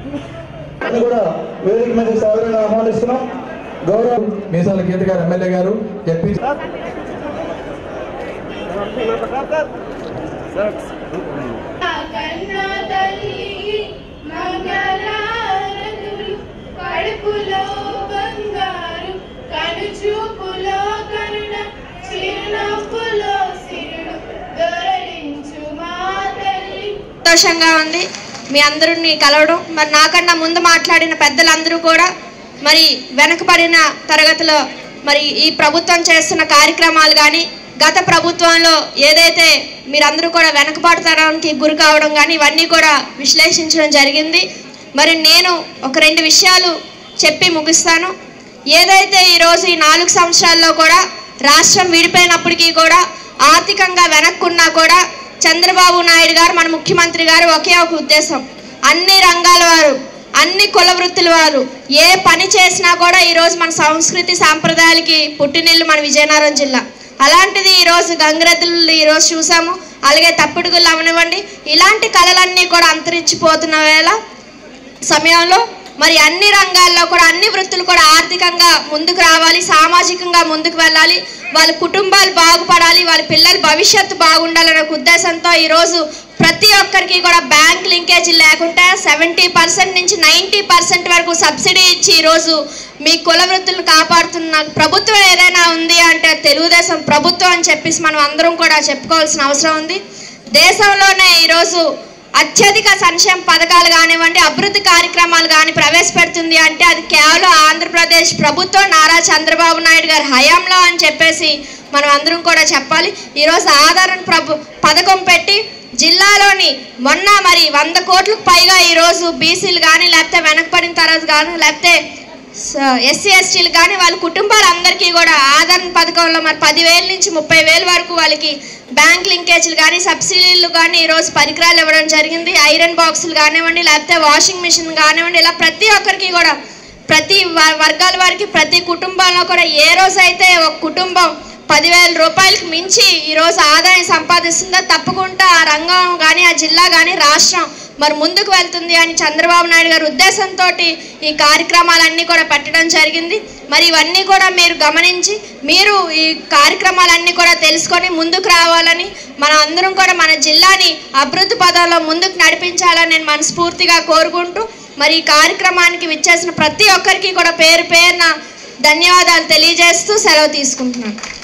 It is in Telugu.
అది కూడా వేదిక మీద సాధారణ ఆహ్వానిస్తున్నాం గౌరవ మీసాల గీత గారు ఎమ్మెల్యే గారు ఎంపీ కన్నా తల్లికి మంగళారతులు కడుపులో బంగారు కనుచూపులో కరుణ చిరునవ్వులో సిరుడు దొరలించు మా తల్లి సంతోషంగా ఉంది మీ అందరిని కలవడం మరి నాకన్నా ముందు మాట్లాడిన పెద్దలందరూ కూడా మరి వెనకబడిన తరగతిలో మరి ఈ ప్రభుత్వం చేస్తున్న కార్యక్రమాలు కానీ గత ప్రభుత్వంలో ఏదైతే మీరందరూ కూడా వెనకబడతనానికి గురి కావడం కానీ ఇవన్నీ కూడా విశ్లేషించడం జరిగింది మరి నేను ఒక రెండు విషయాలు చెప్పి ముగిస్తాను ఏదైతే ఈరోజు ఈ నాలుగు సంవత్సరాల్లో కూడా రాష్ట్రం విడిపోయినప్పటికీ కూడా ఆర్థికంగా వెనక్కున్నా కూడా చంద్రబాబు నాయుడు గారు మన ముఖ్యమంత్రి గారు ఒకే ఒక ఉద్దేశం అన్ని రంగాల వారు అన్ని కుల వృత్తుల వారు ఏ పని చేసినా కూడా ఈరోజు మన సంస్కృతి సాంప్రదాయాలకి పుట్టినిల్లు మన విజయనగరం జిల్లా అలాంటిది ఈరోజు గంగిరెద్దులు ఈరోజు చూసాము అలాగే తప్పిడుగులు అవనివ్వండి ఇలాంటి కళలన్నీ కూడా అంతరించిపోతున్న వేళ సమయంలో మరి అన్ని రంగాల్లో కూడా అన్ని వృత్తులు కూడా ఆర్థికంగా ముందుకు రావాలి సామాజికంగా ముందుకు వెళ్ళాలి వాళ్ళ కుటుంబాలు బాగుపడాలి వాళ్ళ పిల్లల భవిష్యత్తు బాగుండాలనే ఒక ఉద్దేశంతో ఈరోజు ప్రతి ఒక్కరికి కూడా బ్యాంక్ లింకేజ్ లేకుండా సెవెంటీ పర్సెంట్ నుంచి నైంటీ పర్సెంట్ వరకు సబ్సిడీ ఇచ్చి ఈరోజు మీ కుల వృత్తులను కాపాడుతున్న ప్రభుత్వం ఏదైనా ఉంది అంటే తెలుగుదేశం ప్రభుత్వం అని చెప్పేసి మనం అందరం కూడా చెప్పుకోవాల్సిన అవసరం ఉంది దేశంలోనే ఈరోజు అత్యధిక సంక్షేమ పథకాలు కానివ్వండి అభివృద్ధి కార్యక్రమాలు కానీ ప్రవేశపెడుతుంది అంటే అది కేవలం ఆంధ్రప్రదేశ్ ప్రభుత్వం నారా చంద్రబాబు నాయుడు గారి హయాంలో అని చెప్పేసి మనం అందరం కూడా చెప్పాలి ఈరోజు ఆదరణ ప్రభు పథకం పెట్టి జిల్లాలోని మొన్న మరి వంద కోట్లకు పైగా ఈరోజు బీసీలు కానీ లేకపోతే వెనకబడిన తరగతి కానీ లేకపోతే ఎస్సీ ఎస్టీలు కానీ వాళ్ళ కుటుంబాలందరికీ కూడా ఆదరణ పథకంలో మరి పదివేల నుంచి ముప్పై వేల వరకు వాళ్ళకి బ్యాంక్ లింకేజ్లు కానీ సబ్సిడీలు కానీ ఈరోజు పరికరాలు ఇవ్వడం జరిగింది ఐరన్ బాక్సులు కానివ్వండి లేకపోతే వాషింగ్ మిషన్ కానివ్వండి ఇలా ప్రతి ఒక్కరికి కూడా ప్రతి వ- వర్గాల వారికి ప్రతి కుటుంబంలో కూడా ఏ రోజైతే ఒక కుటుంబం పదివేల రూపాయలకు మించి ఈరోజు ఆదాయం సంపాదిస్తుందో తప్పకుండా ఆ రంగం కానీ ఆ జిల్లా కానీ రాష్ట్రం మరి ముందుకు వెళ్తుంది అని చంద్రబాబు నాయుడు గారి ఉద్దేశంతో ఈ కార్యక్రమాలన్నీ కూడా పెట్టడం జరిగింది మరి ఇవన్నీ కూడా మీరు గమనించి మీరు ఈ కార్యక్రమాలన్నీ కూడా తెలుసుకొని ముందుకు రావాలని మన అందరం కూడా మన జిల్లాని అభివృద్ధి పదంలో ముందుకు నడిపించాలని నేను మనస్ఫూర్తిగా కోరుకుంటూ మరి ఈ కార్యక్రమానికి విచ్చేసిన ప్రతి ఒక్కరికి కూడా పేరు పేరున ధన్యవాదాలు తెలియజేస్తూ సెలవు తీసుకుంటున్నాను